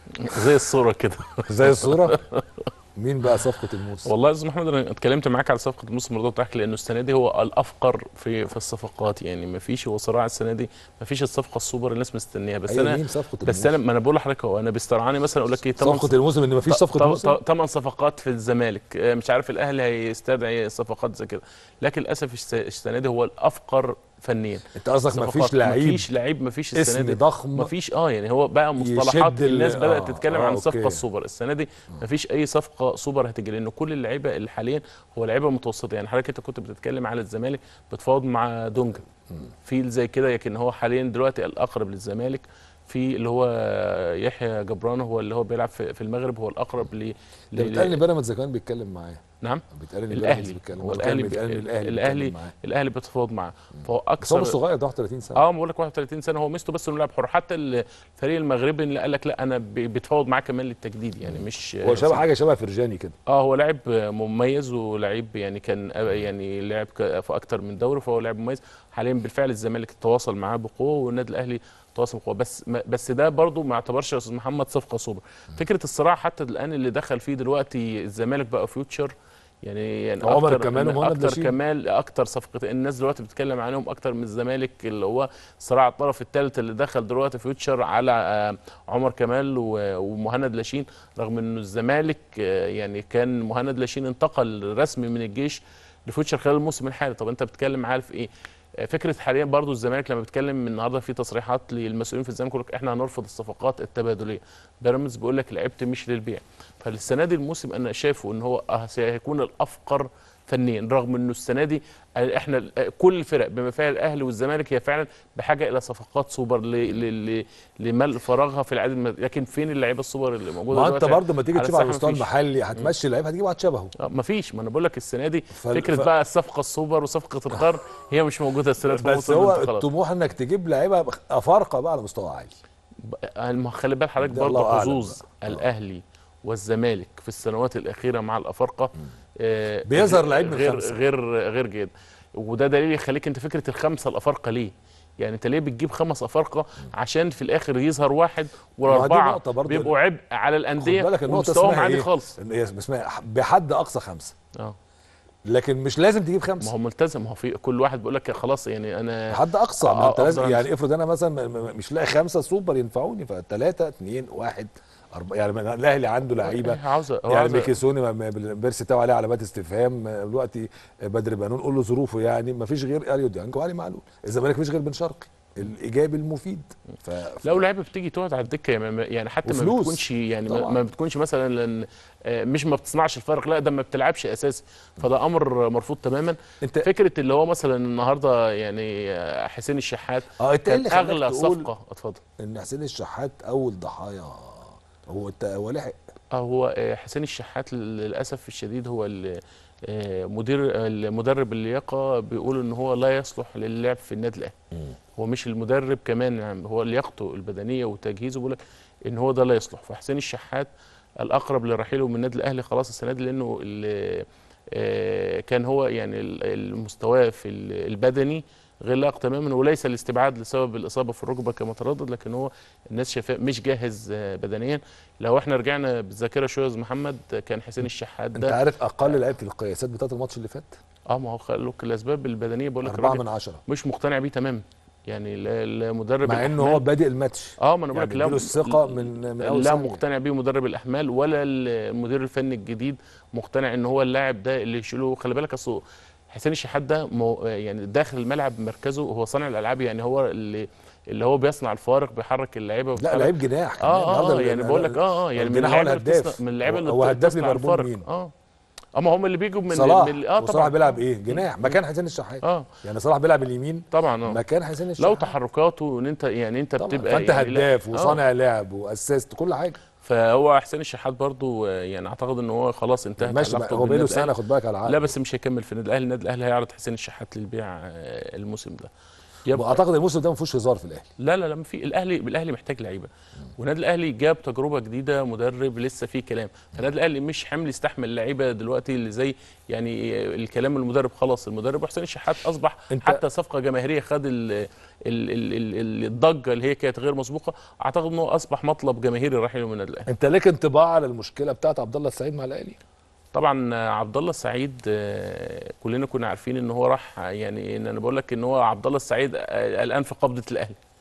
زي الصوره كده زي الصوره مين بقى صفقه الموسم والله يا استاذ محمد انا اتكلمت معاك على صفقه الموسم الماضي بتاعك لانه السنه دي هو الافقر في في الصفقات يعني ما فيش هو صراع السنه دي ما فيش الصفقه السوبر اللي الناس مستنيها بس أيوة انا مين صفقه بس انا الموسم ما انا بقول لحضرتك هو انا بيسترعاني مثلا اقول لك ايه تمن صفقه الموسم ان مفيش صفقه موسم ثمان صفقات في الزمالك آه، مش عارف الاهلي هيستدعي صفقات زي كده لكن للاسف الس- السنه دي هو الافقر فنيا انت قصدك صفقات. مفيش لعيب مفيش لعيب مفيش السنه اسم دي ضخم مفيش اه يعني هو بقى مصطلحات يشد ال- الناس بدات آه، تتكلم آه، عن صفقه أوكي. السوبر السنه دي مفيش اي صفقه سوبر هتجي لان كل اللعيبه اللي حاليا هو لعيبه متوسطه يعني حضرتك انت كنت بتتكلم على الزمالك بتفاوض مع دونجا في زي كده لكن هو حاليا دلوقتي الاقرب للزمالك في اللي هو يحيى جبران هو اللي هو بيلعب في في المغرب هو الاقرب ل ده بيتقال ان بيراميدز كمان بيتكلم معاه نعم بيتقال ان بيراميدز الاهلي بيتكلم هو هو الاهلي بيتقال ان الاهلي الاهلي بيتكلم معاه الاهلي بيتفاوض معاه فهو بس هو اكثر مش صغير ده 31 سنه اه بقول لك 31 سنه هو ميزته بس انه لاعب حر حتى الفريق المغربي اللي قال لك لا انا بي- بيتفاوض معاه كمان للتجديد يعني مش هو شبه حاجه شبه فرجاني كده اه هو لاعب مميز ولعيب يعني كان يعني لعب ك- في اكتر من دوري فهو لاعب مميز حاليا بالفعل الزمالك تواصل معاه بقوه والنادي الاهلي تواصل بقوه بس ما- بس ده برضو ما يعتبرش يا استاذ محمد صفقه سوبر فكره الصراع حتى الان اللي دخل فيه دلوقتي الزمالك بقى فيوتشر يعني يعني عمر أكتر- كمال ومهند اكتر لاشين. كمال اكتر صفقه الناس دلوقتي بتتكلم عنهم اكتر من الزمالك اللي هو صراع الطرف الثالث اللي دخل دلوقتي فيوتشر على آه، عمر كمال و- ومهند لاشين رغم انه الزمالك آه، يعني كان مهند لاشين انتقل رسمي من الجيش لفيوتشر خلال الموسم الحالي طب انت بتتكلم عارف ايه آه، فكره حاليا برضو الزمالك لما بيتكلم النهارده في تصريحات للمسؤولين في الزمالك يقول لك احنا هنرفض الصفقات التبادليه بيراميدز بيقول لك لعبت مش للبيع فالسنه دي الموسم انا شايفه ان هو آه، سيكون الافقر فنيا رغم انه السنه دي آه، احنا آه، كل الفرق بما فيها الاهلي والزمالك هي فعلا بحاجه الى صفقات سوبر ل- ل- ل- لملء فراغها في العدد من لكن فين اللعيبه السوبر اللي موجوده ما انت دلوقتي برضه ما تيجي على تشوف على الساحة المستوى مفيش. المحلي هتمشي لعيب هتجيب واحد شبهه آه، مفيش ما انا بقول لك السنه دي فال- فكره ف- بقى الصفقه السوبر وصفقه القرن هي مش موجوده السنه دي في بس موسم هو الانتقالات. الطموح انك تجيب لعيبه افارقه بقى على مستوى عالي الم- خلي بال حضرتك ده برضه الله أعلم حظوظ بقى. آه. الاهلي والزمالك في السنوات الاخيره مع الافارقه آه، بيظهر غير- لعيب من غير خمسة. غير غير جيد وده دليل يخليك انت فكره الخمسه الافارقه ليه يعني انت ليه بتجيب خمس افارقه عشان في الاخر يظهر واحد ما دي والاربعه نقطة برضه. بيبقوا عبء على خد الانديه بالك النقطه ومستواهم اسمها عالي ايه خالص إن هي اسمها بحد اقصى خمسه اه لكن مش لازم تجيب ما خمسه هو ملتزم ما هو في كل واحد بيقول لك خلاص يعني انا بحد اقصى آه، ما انت لازم أفضل يعني افرض انا مثلا م- م- مش لاقي خمسه سوبر ينفعوني فثلاثه اثنين واحد أربعة يعني من- الاهلي عنده لعيبه عاوزه هو يعني عاوزة- ميكيسوني ما- ما- البيرس بتاعه عليه علامات استفهام دلوقتي بدر بنون قول له ظروفه يعني ما فيش غير اليو ديانج وعلي معلول الزمالك مفيش غير بن شرقي الايجابي المفيد ف... ف... لو لعيبه بتيجي تقعد على الدكه يعني ما- يعني حتى ما وفلوس. بتكونش يعني ما, طبعاً. ما بتكونش مثلا لأن آه، مش ما بتصنعش الفرق لا ده ما بتلعبش اساسي فده امر مرفوض تماما انت فكره اللي هو مثلا النهارده يعني آه، حسين الشحات اه انت إيه كان اللي خلاك اغلى تقول صفقه اتفضل ان حسين الشحات اول ضحايا هو انت هو لحق آه، هو آه، حسين الشحات للاسف الشديد هو ال- آه، مدير المدرب اللياقه بيقول ان هو لا يصلح للعب في النادي الاهلي هو مش المدرب كمان يعني هو لياقته البدنيه وتجهيزه بيقول لك ان هو ده لا يصلح فحسين الشحات الاقرب لرحيله من النادي الاهلي خلاص السنه دي لانه ال- آه، كان هو يعني ال- المستوى في ال- البدني غير لائق تماما وليس الاستبعاد لسبب الاصابه في الركبه كما تردد لكن هو الناس شايفاه مش جاهز آه، بدنيا لو احنا رجعنا بالذاكره شويه يا أستاذ محمد كان حسين الشحات انت ده عارف اقل لعيبه القياسات بتاعت الماتش اللي فات اه ما هو خلوك الاسباب البدنيه بقول لك أربعة الراجل من عشرة مش مقتنع بيه تماما يعني لا- لا مدرب مع انه الأحمال- هو بادئ الماتش اه ما انا بقول يعني لك لا اديله الثقه من من اول لا ثانية. مقتنع بيه مدرب الاحمال ولا المدير الفني الجديد مقتنع ان هو اللاعب ده اللي يشيله خلي بالك اصل حسين الشحات ده مو يعني داخل الملعب مركزه هو صانع الالعاب يعني هو اللي اللي هو بيصنع الفارق بيحرك اللعيبه لا وبيتحرك. لعيب جناح كمان. اه اه, النهارده آه يعني أنا- بقول لك اه اه يعني من الجناح هو اللعيبه اللي الهداف. بتصنع- من اللعيبه اللي هو هداف بتصنع ليفربول الفرق. مين؟ اه اما هم اللي بيجوا من صلاح من اه وصلاح طبعا بيلعب ايه جناح مكان حسين الشحات اه يعني صلاح بيلعب اليمين طبعا اه مكان حسين الشحات لو تحركاته ان انت يعني انت طبعا بتبقى فانت يعني لا- هداف آه. وصانع لعب واسست كل حاجه فهو حسين الشحات برضو آه، يعني اعتقد ان هو خلاص انتهت ماشي علاقته هو بقاله بالنادي سنه الأهلي. خد بالك على العقد لا بس مش هيكمل في النادي الاهلي النادي الاهلي هيعرض حسين الشحات للبيع آه، الموسم ده يبقى- واعتقد الموسم ده ما فيهوش هزار في الاهلي لا لا لا ما في الاهلي الاهلي محتاج لعيبه والنادي الاهلي جاب تجربه جديده مدرب لسه في كلام فالنادي الاهلي مش حمل يستحمل لعيبه دلوقتي اللي زي يعني الكلام المدرب خلاص المدرب حسين الشحات اصبح أنت- حتى صفقه جماهيريه خد ال ال ال ال ال الضجه اللي هي كانت غير مسبوقه اعتقد انه اصبح مطلب جماهيري رحيله من النادي الاهلي انت ليك انطباع على المشكله بتاعت عبد الله السعيد مع الاهلي طبعا عبد الله السعيد آه، كلنا كنا عارفين ان هو راح يعني ان انا بقول لك ان هو عبد الله السعيد آه، الان في قبضه الاهلي